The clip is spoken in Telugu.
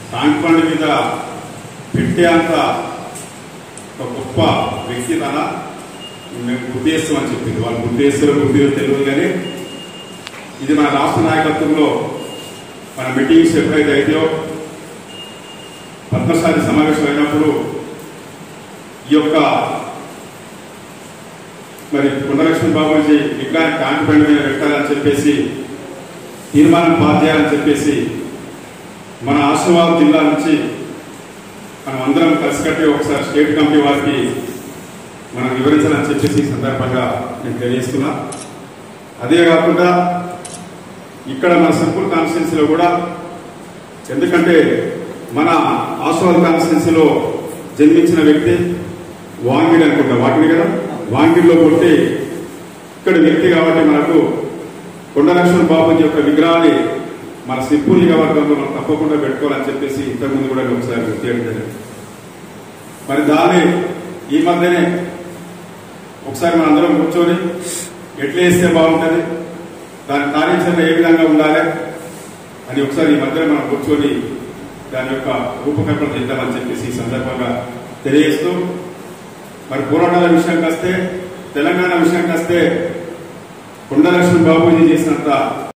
ట్యాంక్ బండ్ మీద పెట్టే అంత ఒక గొప్ప వ్యక్తి తన మేము గుర్తు చేస్తామని చెప్పింది వాళ్ళు గుర్తు చేస్తారో గుర్తు చేస్తారో తెలియదు కానీ ఇది మన రాష్ట్ర నాయకత్వంలో మన మీటింగ్స్ ఎప్పుడైతే అయితాయో పద్మశాలి సమావేశం అయినప్పుడు ఈ యొక్క మరి కొండలక్ష్మి బాబుజీ విగ్రహానికి కాంతిపండి మీద పెట్టాలని చెప్పేసి తీర్మానం పాస్ చేయాలని చెప్పేసి మన ఆసిఫాబాద్ జిల్లా నుంచి మనం అందరం కలిసికట్టి ఒకసారి స్టేట్ కమిటీ వారికి మనం వివరించాలని చెప్పేసి ఈ సందర్భంగా నేను తెలియజేస్తున్నా అదే కాకుండా ఇక్కడ మన సింపుల్ కాన్స్టిట్యున్సీలో కూడా ఎందుకంటే మన ఆస్వాద్ కాన్స్టిట్యున్సీలో జన్మించిన వ్యక్తి వాంగిడి అనుకుంటా వాటిని కదా వాంగిడిలో పుట్టి ఇక్కడ వ్యక్తి కాబట్టి మనకు కొండలక్ష్మణ్ బాబుజీ యొక్క విగ్రహాన్ని మన సింపుల్ నియోజకవర్గంలో మనం తప్పకుండా పెట్టుకోవాలని చెప్పేసి ఇంతకుముందు కూడా నేను ఒకసారి గుర్తు చేయడం జరిగింది మరి దాన్ని ఈ మధ్యనే ఒకసారి మన అందరం కూర్చొని ఎట్లా వేస్తే బాగుంటుంది దాని కార్యాచరణ ఏ విధంగా ఉండాలి అని ఒకసారి ఈ మధ్యన మనం కూర్చొని దాని యొక్క రూపకల్పన చేద్దామని చెప్పేసి ఈ సందర్భంగా తెలియజేస్తూ మరి పోరాటాల విషయానికి వస్తే తెలంగాణ విషయానికి వస్తే కొండలక్ష్మణ్ బాబుజీ చేసినంత